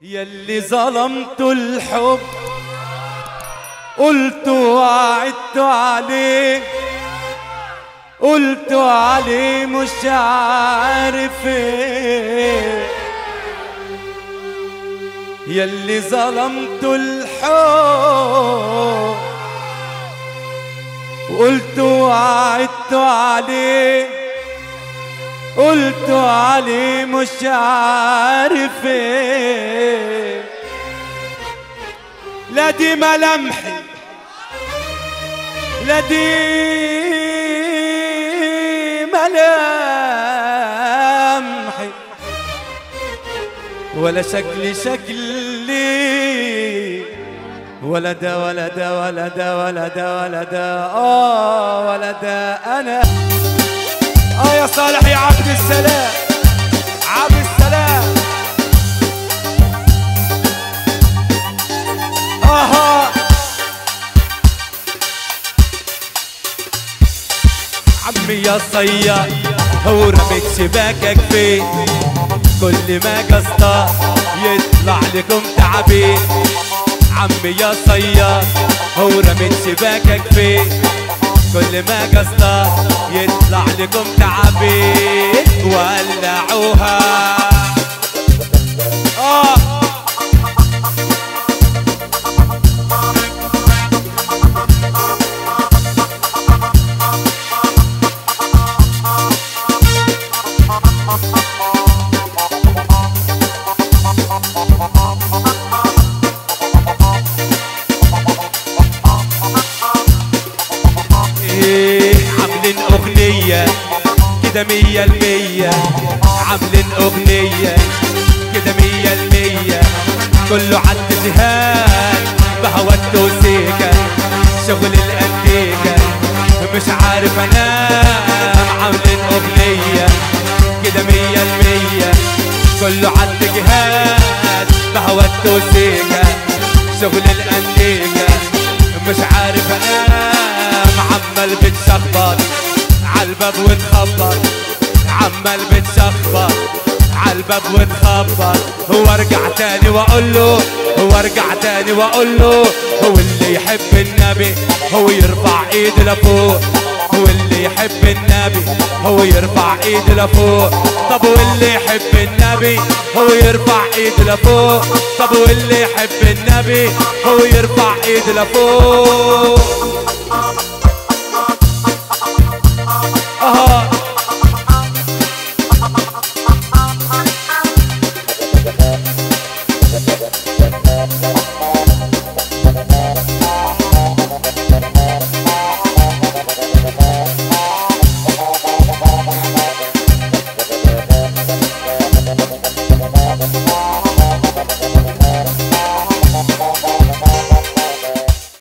يلي ظلمت الحب قلت وعدت عليه قلت عليه مش عارف ايه يلي ظلمت الحب قلت وعدت عليه قلت عليه مش عارف ايه لا دي ملامحي لا دي ملامحي ولا شكلي شكلي ولا ده ولا ده ولا ده ولا ده ولا ده اه ولا ده انا اه يا صالح يا عبد السلام عبد السلام اها عمي يا صياد هو رميت شباكك فين كل ما قصده يطلع لكم تعبين عمي يا صياد هو رميت شباكك فين كل ما قصده يطلع لكم تعبين ولعوها آه إيه عاملين أغنية كده مية المية عاملين أغنية كده مية المية كله عد جهاد بهوى التوسيكة شغل الأنتيكة مش عارف أنام عاملين أغنية كده مية المية كله عد جهاد بهوى التوسيكة شغل الأنتيكة مش عارف انام عمال بتشخبط عالباب وتخبط عمال بتشخبط عالباب وتخبط هو ارجع تاني واقول له هو ارجع تاني واقول له هو اللي يحب النبي هو يرفع ايده لفوق هو اللي يحب النبي هو يرفع ايده لفوق طب واللي يحب النبي هو يرفع ايده لفوق طب واللي يحب النبي هو يرفع ايده لفوق